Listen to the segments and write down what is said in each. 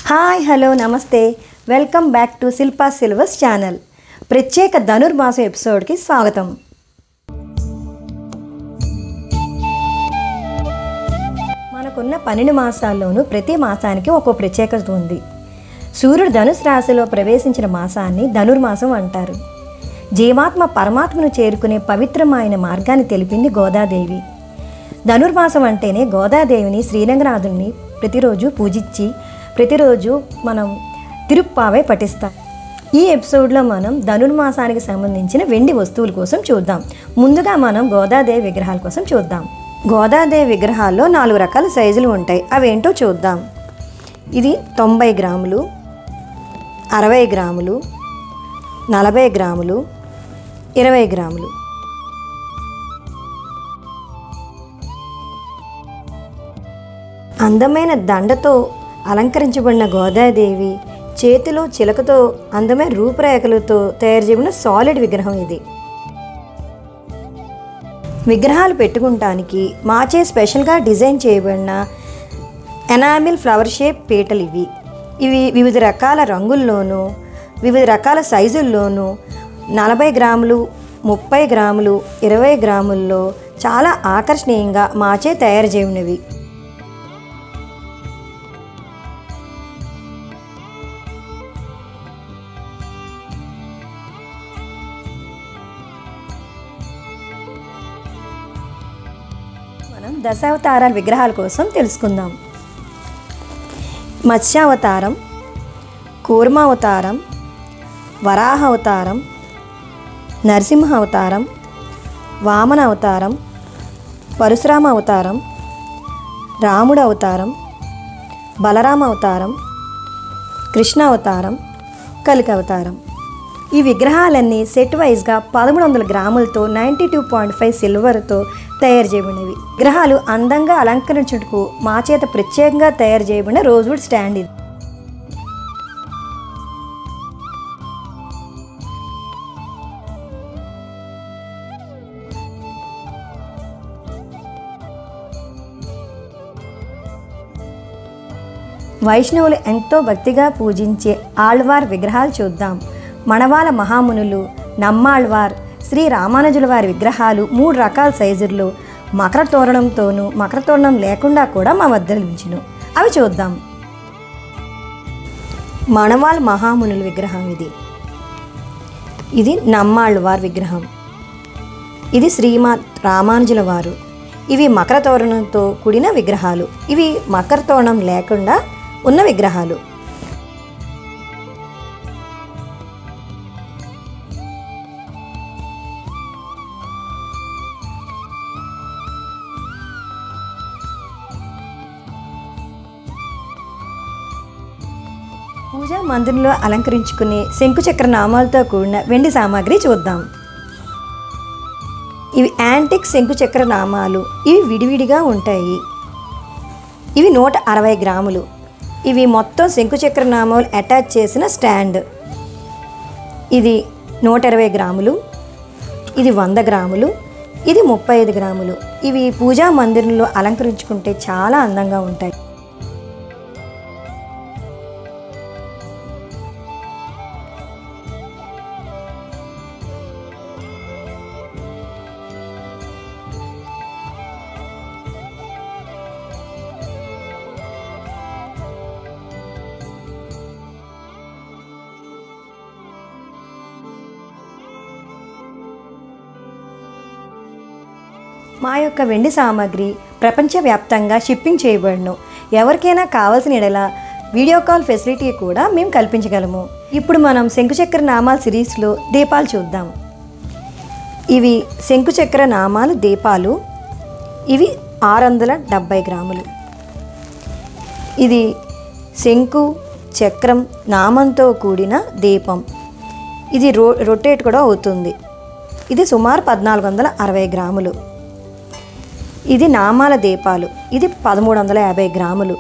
hi hello నమస్తే welcome back to Shilpa silvers channel ప్రత్యేక ధనుర్మాసం ఎపిసోడ్కి స్వాగతం మనకున్న పన్నెండు మాసాల్లోనూ ప్రతి మాసానికి ఒక్కో ప్రత్యేకత ఉంది సూర్యుడు ధనుసు రాశిలో ప్రవేశించిన మాసాన్ని ధనుర్మాసం అంటారు జీవాత్మ పరమాత్మను చేరుకునే పవిత్రమైన మార్గాన్ని తెలిపింది గోదాదేవి ధనుర్మాసం అంటేనే గోదాదేవిని శ్రీరంగనాథుని ప్రతిరోజు పూజించి ప్రతిరోజు మనం తిరుప్పావై పఠిస్తాం ఈ ఎపిసోడ్లో మనం ధనుర్మాసానికి సంబంధించిన వెండి వస్తువుల కోసం చూద్దాం ముందుగా మనం గోదాదేవి విగ్రహాల కోసం చూద్దాం గోదాదేవి విగ్రహాల్లో నాలుగు రకాల సైజులు ఉంటాయి అవేంటో చూద్దాం ఇది తొంభై గ్రాములు అరవై గ్రాములు నలభై గ్రాములు ఇరవై గ్రాములు అందమైన దండతో అలంకరించబడిన గోదాదేవి చేతిలో చిలకతో అందమైన రూపురేఖలతో తయారు చేయబడిన సాలిడ్ విగ్రహం ఇది విగ్రహాలు పెట్టుకుంటానికి మాచే స్పెషల్గా డిజైన్ చేయబడిన ఎనామిల్ ఫ్లవర్ షేప్ పీటలు ఇవి ఇవి వివిధ రకాల రంగుల్లోనూ వివిధ రకాల సైజుల్లోనూ నలభై గ్రాములు ముప్పై గ్రాములు ఇరవై గ్రాముల్లో చాలా ఆకర్షణీయంగా మాచే తయారు చేయనివి మనం దశావతారాల విగ్రహాల కోసం తెలుసుకుందాం మత్స్యావతారం కూర్మావతారం వరాహ అవతారం నరసింహ అవతారం వామన అవతారం పరశురామ అవతారం రాముడు అవతారం బలరామ అవతారం కృష్ణ అవతారం కలిక అవతారం ఈ విగ్రహాలన్నీ సెట్ వైజ్గా పదమూడు వందల గ్రాములతో నైంటీ టూ పాయింట్ ఫైవ్ సిల్వర్తో తయారు చేయబడినవి విగ్రహాలు అందంగా అలంకరించుటకు మా చేత ప్రత్యేకంగా తయారు చేయబడిన రోజ్వుడ్ స్టాండ్ ఇది వైష్ణవులు ఎంతో భక్తిగా పూజించే ఆళ్వార్ విగ్రహాలు చూద్దాం మణవాల మహామునులు నమ్మాళ్వార్ శ్రీ రామానుజుల వారి విగ్రహాలు మూడు రకాల సైజుల్లో మకర తోరణంతోనూ మకర తోరణం లేకుండా కూడా మా వద్ద లభించును అవి చూద్దాం మణవాల్ మహామునుల విగ్రహం ఇది ఇది నమ్మాళ్వార్ విగ్రహం ఇది శ్రీమాత్ రామానుజుల వారు ఇవి మకర తోరణంతో కూడిన విగ్రహాలు ఇవి మకర తోరణం లేకుండా ఉన్న విగ్రహాలు పూజా మందిరంలో అలంకరించుకునే శంకుచక్ర నామాలతో కూడిన వెండి సామాగ్రి చూద్దాం ఇవి యాంటిక్ శంకుచక్ర నామాలు ఇవి విడివిడిగా ఉంటాయి ఇవి నూట అరవై గ్రాములు ఇవి మొత్తం శంకుచక్ర నామాలు అటాచ్ చేసిన స్టాండ్ ఇది నూట ఇరవై గ్రాములు ఇది వంద గ్రాములు ఇది ముప్పై ఐదు గ్రాములు ఇవి పూజా మందిరంలో అలంకరించుకుంటే చాలా అందంగా ఉంటాయి మా యొక్క వెండి సామాగ్రి ప్రపంచవ్యాప్తంగా షిప్పింగ్ చేయబడును ఎవరికైనా కావాల్సిన ఎడల వీడియో కాల్ ఫెసిలిటీ కూడా మేము కల్పించగలము ఇప్పుడు మనం శంకుచక్ర నామాల సిరీస్లో దీపాలు చూద్దాం ఇవి శంకుచక్ర నామాలు దీపాలు ఇవి ఆరు వందల డెబ్భై గ్రాములు ఇది శంకు చక్రం నామంతో కూడిన దీపం ఇది రో రొటేట్ కూడా అవుతుంది ఇది సుమారు పద్నాలుగు వందల అరవై గ్రాములు ఇది నామాల దీపాలు ఇది పదమూడు వందల యాభై గ్రాములు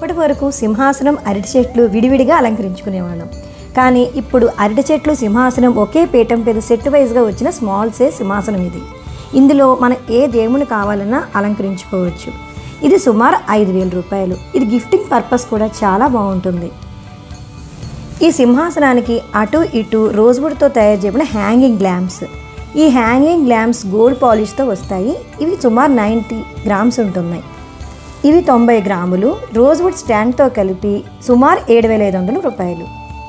ఇప్పటి వరకు సింహాసనం అరటి చెట్లు విడివిడిగా అలంకరించుకునేవాళ్ళం కానీ ఇప్పుడు అరటి చెట్లు సింహాసనం ఒకే పీఠం మీద సెట్ వైజ్గా వచ్చిన స్మాల్ సైజ్ సింహాసనం ఇది ఇందులో మనం ఏ దేవుని కావాలన్నా అలంకరించుకోవచ్చు ఇది సుమారు ఐదు వేల రూపాయలు ఇది గిఫ్టింగ్ పర్పస్ కూడా చాలా బాగుంటుంది ఈ సింహాసనానికి అటు ఇటు రోజ్వుడ్తో తయారు చేయబడిన హ్యాంగింగ్ ల్యాంప్స్ ఈ హ్యాంగింగ్ ల్యాంప్స్ గోల్డ్ పాలిష్తో వస్తాయి ఇవి సుమారు నైంటీ గ్రామ్స్ ఉంటున్నాయి ఇవి తొంభై గ్రాములు రోజ్వుడ్ స్టాండ్తో కలిపి సుమారు ఏడు వేల ఐదు వందల రూపాయలు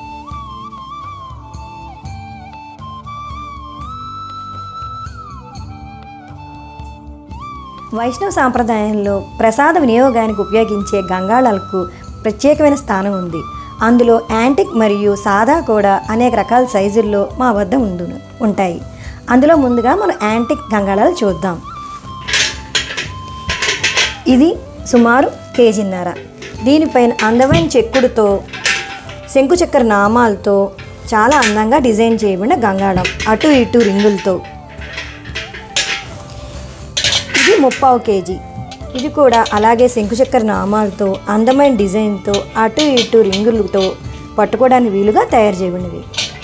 వైష్ణవ సాంప్రదాయంలో ప్రసాద వినియోగానికి ఉపయోగించే గంగాళాలకు ప్రత్యేకమైన స్థానం ఉంది అందులో యాంటిక్ మరియు సాదా కూడా అనేక రకాల సైజుల్లో మా వద్ద ఉండును ఉంటాయి అందులో ముందుగా మనం యాంటిక్ గంగాళాలు చూద్దాం ఇది సుమారు కేజీన్నర దీనిపైన అందమైన చెక్కుడుతో శంకుచక్ర నామాలతో చాలా అందంగా డిజైన్ చేయబడిన గంగాళం అటు ఇటు రింగులతో ఇది ముప్పావు కేజీ ఇది కూడా అలాగే శంకుచక్ర నామాలతో అందమైన డిజైన్తో అటు ఇటు రింగులతో పట్టుకోవడానికి వీలుగా తయారు చేయబడినవి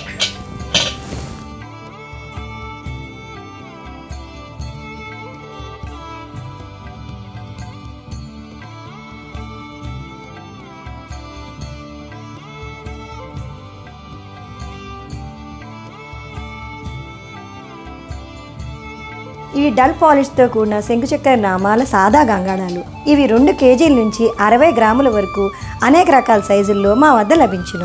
ఇవి డల్ పాలిష్తో కూడిన శంకుచక్ర నామాల సాదా గంగాళాలు ఇవి రెండు కేజీల నుంచి అరవై గ్రాముల వరకు అనేక రకాల సైజుల్లో మా వద్ద లభించును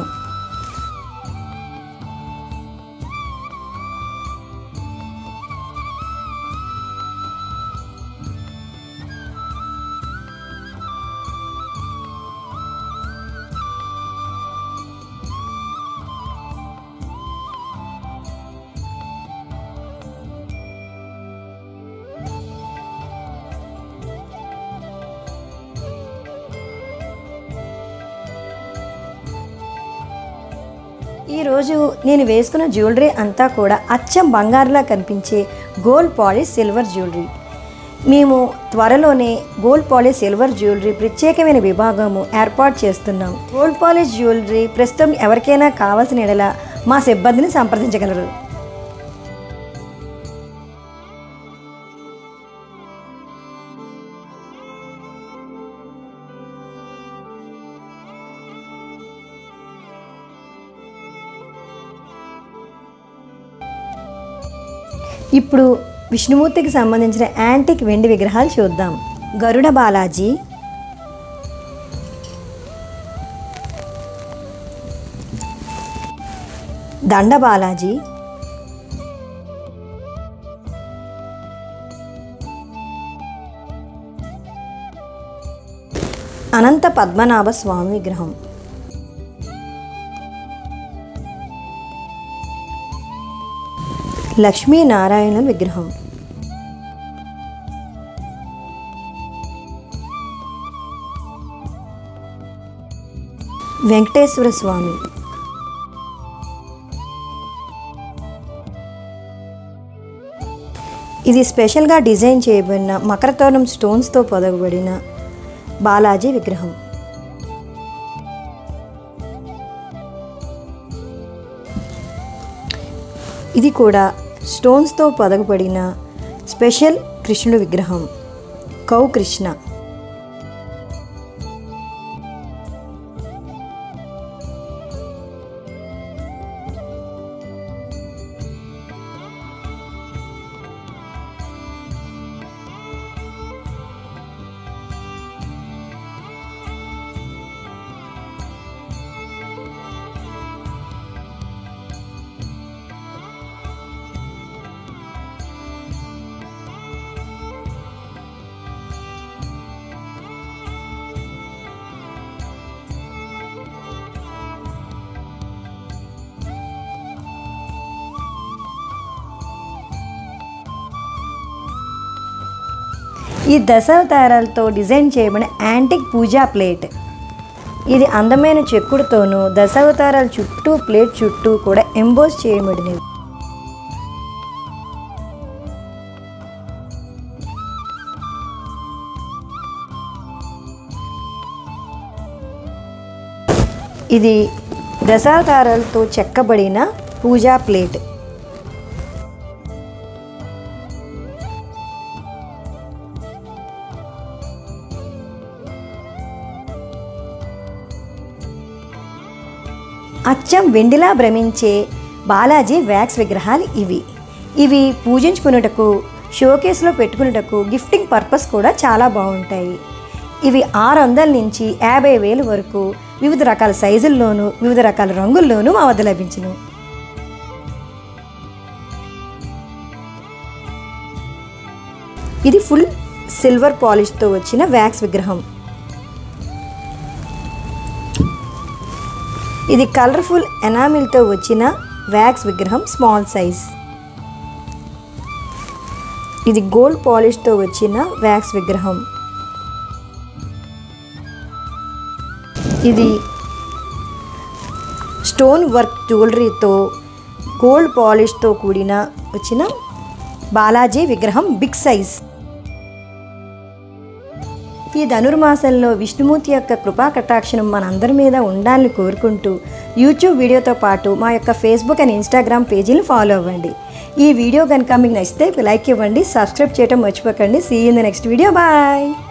ఈరోజు నేను వేసుకున్న జ్యువెలరీ అంతా కూడా అచ్చం బంగారులా కనిపించే గోల్డ్ పాలిష్ సిల్వర్ జ్యువెలరీ మేము త్వరలోనే గోల్డ్ పాలిష్ సిల్వర్ జ్యువెలరీ ప్రత్యేకమైన విభాగము ఏర్పాటు చేస్తున్నాం గోల్డ్ పాలిష్ జ్యువెలరీ ప్రస్తుతం ఎవరికైనా కావాల్సిన ఎడల మా సిబ్బందిని సంప్రదించగలరు ఇప్పుడు విష్ణుమూర్తికి సంబంధించిన యాంటిక్ వెండి విగ్రహాలు చూద్దాం గరుడ బాలాజీ దండ బాలాజీ అనంత పద్మనాభ స్వామి విగ్రహం లక్ష్మీనారాయణ విగ్రహం వెంకటేశ్వర స్వామి ఇది స్పెషల్గా డిజైన్ చేయబడిన మకరతోరణం స్టోన్స్తో పొదగబడిన బాలాజీ విగ్రహం ఇది కూడా స్టోన్స్తో పొదగబడిన స్పెషల్ కృష్ణుడు విగ్రహం కౌ కృష్ణ ఈ దశావతారాలతో డిజైన్ చేయబడిన యాంటిక్ పూజా ప్లేట్ ఇది అందమైన చెక్కుడుతోనూ దశావతారాల చుట్టూ ప్లేట్ చుట్టూ కూడా ఎంబోస్ చేయబడినవి ఇది దశావతారాలతో చెక్కబడిన పూజా ప్లేట్ అచ్చం వెండిలా భ్రమించే బాలాజీ వ్యాక్స్ విగ్రహాలు ఇవి ఇవి పూజించుకున్నటకు షోకేస్లో పెట్టుకున్నటకు గిఫ్టింగ్ పర్పస్ కూడా చాలా బాగుంటాయి ఇవి ఆరు వందల నుంచి యాభై వేలు వరకు వివిధ రకాల సైజుల్లోనూ వివిధ రకాల రంగుల్లోనూ మా వద్ద లభించును ఇది ఫుల్ సిల్వర్ పాలిష్తో వచ్చిన వ్యాక్స్ విగ్రహం ఇది కలర్ఫుల్ ఎనామిల్తో వచ్చిన వ్యాక్స్ విగ్రహం స్మాల్ సైజ్ ఇది గోల్డ్ పాలిష్తో వచ్చిన వ్యాక్స్ విగ్రహం ఇది స్టోన్ వర్క్ జ్యువెలరీతో గోల్డ్ పాలిష్తో కూడిన వచ్చిన బాలాజీ విగ్రహం బిగ్ సైజ్ ఈ ధనుర్మాసంలో విష్ణుమూర్తి యొక్క కృపా కటాక్షణం మనందరి మీద ఉండాలని కోరుకుంటూ యూట్యూబ్ వీడియోతో పాటు మా యొక్క ఫేస్బుక్ అండ్ ఇన్స్టాగ్రామ్ పేజీని ఫాలో అవ్వండి ఈ వీడియో కనుక మీకు నచ్చితే లైక్ ఇవ్వండి సబ్స్క్రైబ్ చేయడం మర్చిపోకండి see in the next video bye